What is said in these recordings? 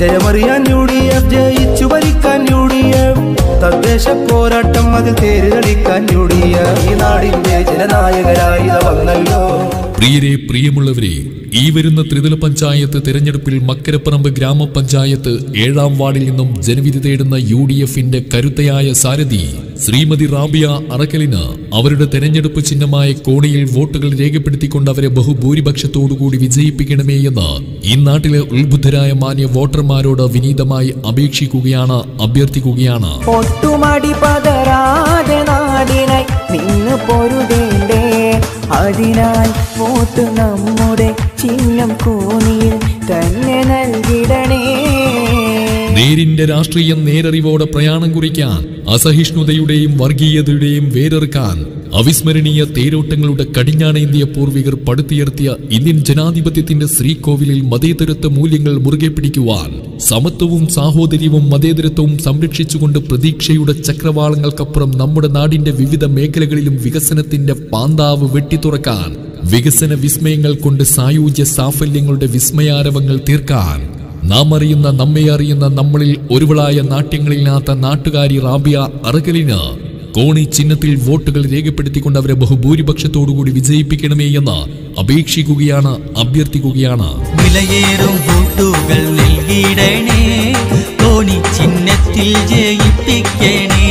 ജയമറിയാൻ U D F ജയിച്ചു ഭരിക്കാൻ U D F തദ്ദേശ പോരാട്ടം അതിൽ തേര് കളിക്കാൻ യു ഡി എഫ് ഈ നാടിന്റെ ജനനായകരായി ഇതാ വന്നല്ലോ പ്രിയരെ പ്രിയമുള്ളവരെ ഈ വരുന്ന ത്രിതല പഞ്ചായത്ത് തെരഞ്ഞെടുപ്പിൽ മക്കരപ്പറമ്പ് ഗ്രാമപഞ്ചായത്ത് ഏഴാം വാർഡിൽ നിന്നും ജനവിധി തേടുന്ന യു ഡി എഫിന്റെ കരുത്തയായ സാരഥി ശ്രീമതി റാബിയ അറക്കലിന് അവരുടെ തെരഞ്ഞെടുപ്പ് ചിഹ്നമായ കോണിയിൽ വോട്ടുകൾ രേഖപ്പെടുത്തിക്കൊണ്ട് അവരെ ബഹുഭൂരിപക്ഷത്തോടുകൂടി വിജയിപ്പിക്കണമേ എന്ന് ഈ നാട്ടിലെ ഉത്ബുദ്ധരായ മാന്യ വോട്ടർമാരോട് വിനീതമായി അപേക്ഷിക്കുകയാണ് അഭ്യർത്ഥിക്കുകയാണ് ഒട്ടുമടി പതരാതെ നാടിനായി നിന്ന് പൊരുതേണ്ടേ അതിനാൽ വോട്ട് നമ്മുടെ ചിഹ്നം കോണിയിൽ തന്നെ നൽകിടണേ നേരിന്റെ രാഷ്ട്രീയം നേരറിവോടെ പ്രയാണം കുറിക്കാൻ അസഹിഷ്ണുതയുടെയും വർഗീയതയുടെയും വേരെറുക്കാൻ അവിസ്മരണീയ തേരോട്ടങ്ങളുടെ കടിഞ്ഞാണേന്തിയ പൂർവികർ പടുത്തുയർത്തിയ ഇന്ത്യൻ ജനാധിപത്യത്തിന്റെ ശ്രീകോവിലിൽ മതേതരത്വ മൂല്യങ്ങൾ മുറുകെ പിടിക്കുവാൻ സമത്വവും സാഹോദര്യവും മതേതരത്വവും സംരക്ഷിച്ചുകൊണ്ട് പ്രതീക്ഷയുടെ ചക്രവാളങ്ങൾക്കപ്പുറം നമ്മുടെ നാടിന്റെ വിവിധ മേഖലകളിലും വികസനത്തിന്റെ പാന്താവ് വെട്ടിത്തുറക്കാൻ വികസന വിസ്മയങ്ങൾ കൊണ്ട് സായുജ്യ സാഫല്യങ്ങളുടെ വിസ്മയാരവങ്ങൾ തീർക്കാൻ നാം അറിയുന്ന നമ്മെ അറിയുന്ന നമ്മളിൽ ഒരുവളായ നാട്യങ്ങളില്ലാത്ത നാട്ടുകാരി റാബിയ അറകലിന് കോണി ചിഹ്നത്തിൽ വോട്ടുകൾ രേഖപ്പെടുത്തിക്കൊണ്ട് അവരെ ബഹുഭൂരിപക്ഷത്തോടുകൂടി വിജയിപ്പിക്കണമേ എന്ന് അപേക്ഷിക്കുകയാണ് അഭ്യർത്ഥിക്കുകയാണ് വിലയേറും വോട്ടുകൾ നൽകിയിടണേ തോണി ചിഹ്നത്തിൽ ജയിപ്പിക്കണേ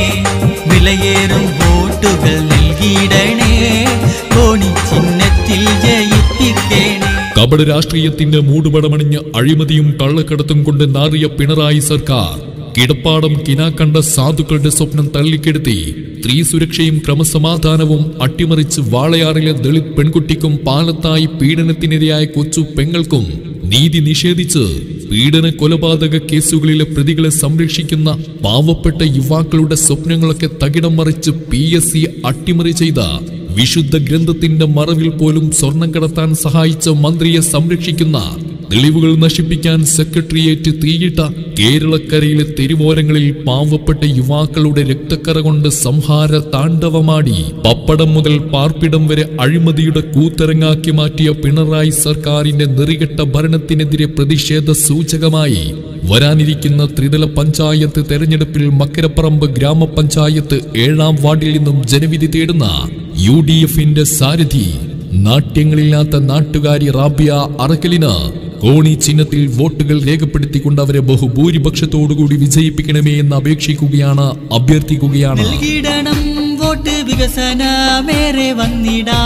വിലയേറും വോട്ടുകൾ നൽകിയിടണേ തോണി ചിഹ്നത്തിൽ ജയിപ്പിക്കണേ കപട രാഷ്ട്രീയത്തിന്റെ മൂടുപടമണിഞ്ഞ് അഴിമതിയും കള്ളക്കടത്തും കൊണ്ട് നാറിയ പിണറായി സർക്കാർ കിടപ്പാടം കിനാക്കണ്ട സാധുക്കളുടെ സ്വപ്നം തള്ളിക്കെടുത്തി സ്ത്രീ സുരക്ഷയും ക്രമസമാധാനവും അട്ടിമറിച്ച് വാളയാറിലെ ദളിത് പെൺകുട്ടിക്കും പാലത്തായി പീഡനത്തിനിരയായ കൊച്ചു പെങ്ങൾക്കും നീതി നിഷേധിച്ച് പീഡന കൊലപാതക കേസുകളിലെ പ്രതികളെ സംരക്ഷിക്കുന്ന പാവപ്പെട്ട യുവാക്കളുടെ സ്വപ്നങ്ങളൊക്കെ തകിടം മറിച്ച് പി എസ് സി അട്ടിമറി ചെയ്ത വിശുദ്ധ ഗ്രന്ഥത്തിന്റെ മറവിൽ പോലും സ്വർണം കടത്താൻ സഹായിച്ച മന്ത്രിയെ സംരക്ഷിക്കുന്ന തെളിവുകൾ നശിപ്പിക്കാൻ സെക്രട്ടേറിയറ്റ് തീയിട്ട കേരളക്കരയിലെ തെരുവോരങ്ങളിൽ പാവപ്പെട്ട യുവാക്കളുടെ രക്തക്കറ കൊണ്ട് സംഹാര താണ്ഡവമാടി പപ്പടം മുതൽ പാർപ്പിടം വരെ അഴിമതിയുടെ കൂത്തരങ്ങാക്കി മാറ്റിയ പിണറായി സർക്കാരിന്റെ നെറികെട്ട ഭരണത്തിനെതിരെ പ്രതിഷേധ സൂചകമായി വരാനിരിക്കുന്ന ത്രിതല പഞ്ചായത്ത് തെരഞ്ഞെടുപ്പിൽ മക്കരപ്പറമ്പ് ഗ്രാമപഞ്ചായത്ത് ഏഴാം വാർഡിൽ നിന്നും ജനവിധി തേടുന്ന യു ഡി എഫിന്റെ സാരഥി നാട്യങ്ങളില്ലാത്ത നാട്ടുകാരി റാബിയ അറക്കലിന് കോണി ചിഹ്നത്തിൽ വോട്ടുകൾ രേഖപ്പെടുത്തിക്കൊണ്ട് അവരെ ബഹുഭൂരിപക്ഷത്തോടുകൂടി വിജയിപ്പിക്കണമേ എന്ന് അപേക്ഷിക്കുകയാണ് അഭ്യർത്ഥിക്കുകയാണ് നൽകിടണം വോട്ട് വികസനമേറെ വന്നിടാ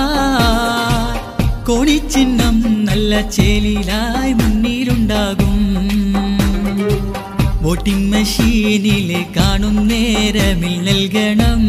കോണിച്ചിഹ്നം നല്ല ചേലിലായി മുന്നിലുണ്ടാകും വോട്ടിംഗ് മെഷീനിലെ കാണും നേരമിൽ നൽകണം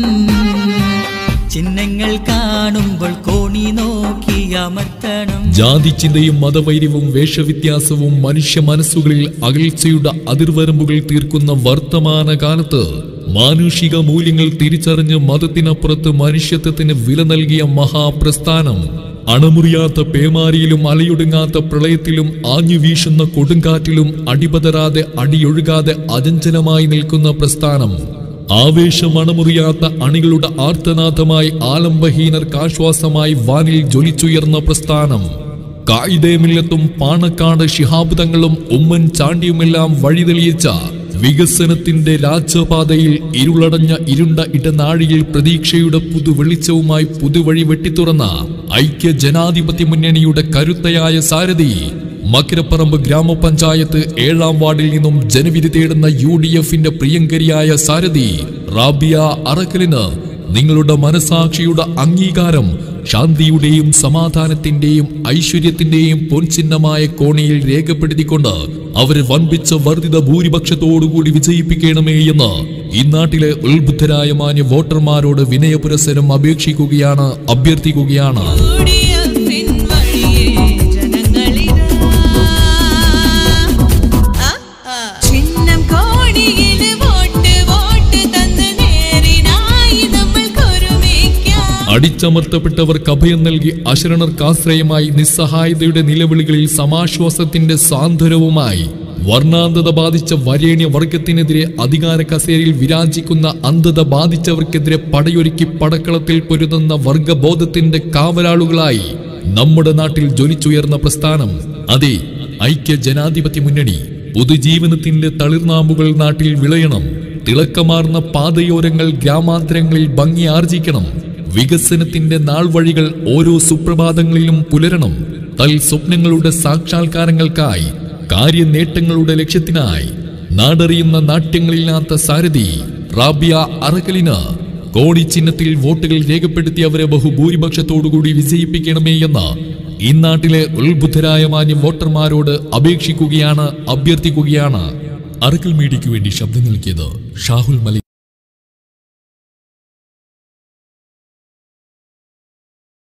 ചിഹ്നങ്ങൾ കാണുമ്പോൾ കോണി നോക്കി അമർത്തണം ജാതിച്ചിന്തയും മതവൈര്യവും വേഷവ്യത്യാസവും മനുഷ്യ മനസ്സുകളിൽ അകൽച്ചയുടെ അതിർവരമ്പുകൾ തീർക്കുന്ന വർത്തമാന കാലത്ത് മാനുഷിക മൂല്യങ്ങൾ തിരിച്ചറിഞ്ഞ് മതത്തിനപ്പുറത്ത് മനുഷ്യത്വത്തിന് വില നൽകിയ മഹാപ്രസ്ഥാനം അണമുറിയാത്ത പേമാരിയിലും അലയൊടുങ്ങാത്ത പ്രളയത്തിലും ആഞ്ഞു വീശുന്ന കൊടുങ്കാറ്റിലും അടിപതരാതെ അടിയൊഴുകാതെ അചഞ്ചലമായി നിൽക്കുന്ന പ്രസ്ഥാനം ആവേശമണമുറിയാത്ത അണികളുടെ ആർത്തനാഥമായി ആലംബഹീനർക്ക് ആശ്വാസമായി വാനിൽ ജ്വലിച്ചുയർന്ന പ്രസ്ഥാനം കായിദേമില്ലത്തും പാണക്കാട് ശിഹാബുദങ്ങളും ഉമ്മൻ ചാണ്ടിയുമെല്ലാം വഴിതെളിയിച്ച വികസനത്തിന്റെ രാജപാതയിൽ ഇരുളടഞ്ഞ ഇരുണ്ട ഇടനാഴിയിൽ പ്രതീക്ഷയുടെ പുതുവെളിച്ചവുമായി പുതുവഴി വെട്ടിത്തുറന്ന ഐക്യ ജനാധിപത്യ മുന്നണിയുടെ കരുത്തയായ സാരഥി മക്കരപ്പറമ്പ് ഗ്രാമപഞ്ചായത്ത് ഏഴാം വാർഡിൽ നിന്നും ജനവിധി തേടുന്ന യു ഡി എഫിന്റെ പ്രിയങ്കരിയായ സാരഥി റാബിയ അറക്കലിന് നിങ്ങളുടെ മനസാക്ഷിയുടെ അംഗീകാരം ശാന്തിയുടെയും സമാധാനത്തിന്റെയും ഐശ്വര്യത്തിന്റെയും പൊൻചിഹ്നമായ കോണിയിൽ രേഖപ്പെടുത്തിക്കൊണ്ട് അവരെ വൻപിച്ച വർദ്ധിത ഭൂരിപക്ഷത്തോടുകൂടി വിജയിപ്പിക്കണമേ എന്ന് ഈ നാട്ടിലെ ഉത്ബുദ്ധരായ മാന്യ വോട്ടർമാരോട് വിനയപുരസരം അപേക്ഷിക്കുകയാണ് അഭ്യർത്ഥിക്കുകയാണ് യുഡിഎഫിൻ വഴിയേ ജനങ്ങളിതാ. ആ, ആ. ചിഹ്നം കോണിയില് വോട്ട് വോട്ട് തന്ന് നേരിനായി നമ്മൾക്കൊരുമിക്കാം അടിച്ചമർത്തപ്പെട്ടവർക്ക് അഭയം നൽകി അശരണർക്ക് ആശ്രയമായി നിസ്സഹായതയുടെ നിലവിളികളിൽ സമാശ്വാസത്തിന്റെ സാന്ത്വനവുമായി വർണ്ണാന്തത ബാധിച്ച വരേണ്യ വർഗത്തിനെതിരെ അധികാര കസേരയിൽ വിരാജിക്കുന്ന അന്ധത ബാധിച്ചവർക്കെതിരെ പടയൊരുക്കി പടക്കളത്തിൽ പൊരുതുന്ന വർഗബോധത്തിന്റെ കാവലാളുകളായി നമ്മുടെ നാട്ടിൽ ജ്വലിച്ചുയർന്ന പ്രസ്ഥാനം അതെ ഐക്യ ജനാധിപത്യ മുന്നണി പുതുജീവനത്തിന്റെ തളിർനാമ്പുകൾ നാട്ടിൽ വിളയണം തിളക്കമാർന്ന പാതയോരങ്ങൾ ഗ്രാമാന്തരങ്ങളിൽ ഭംഗി ആർജിക്കണം വികസനത്തിന്റെ നാൾവഴികൾ ഓരോ സുപ്രഭാതങ്ങളിലും പുലരണം തൽ സ്വപ്നങ്ങളുടെ സാക്ഷാത്കാരങ്ങൾക്കായി കാര്യനേട്ടങ്ങളുടെ ലക്ഷ്യത്തിനായി നാടറിയുന്ന നാട്യങ്ങളില്ലാത്ത സാരഥി റാബിയ അറക്കലിന് കോടി ചിഹ്നത്തിൽ വോട്ടുകൾ രേഖപ്പെടുത്തി അവരെ ബഹുഭൂരിപക്ഷത്തോടുകൂടി വിജയിപ്പിക്കണമേ എന്ന് ഈ നാട്ടിലെ ഉത്ബുദ്ധരായ മാന്യ വോട്ടർമാരോട് അപേക്ഷിക്കുകയാണ് അഭ്യർത്ഥിക്കുകയാണ് അറക്കൽ മീഡിയയ്ക്ക് വേണ്ടി ശബ്ദം നൽകിയത് ഷാഹുൽ മലിക്